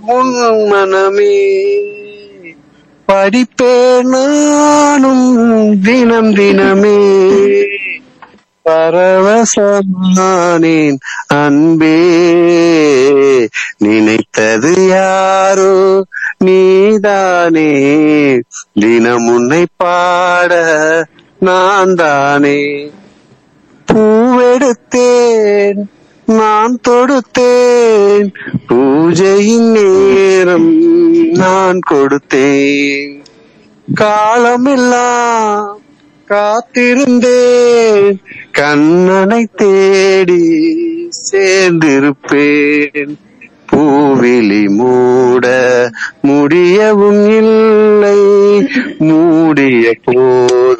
உன் மனமே படிப்பேன் நானும் தினம் தினமே பரவசமானேன் அன்பே நினைத்தது யாரோ நீதானே தினம் உன்னை பாட நான் தானே பூவெடுத்தேன் நான் தொடுத்தேன் பூஜையின் நேரம் நான் கொடுத்தேன் காலமெல்லாம் காத்திருந்தேன் கண்ணனை தேடி சேர்ந்திருப்பேன் பூவிழி மூட முடியவும் இல்லை மூடிய போது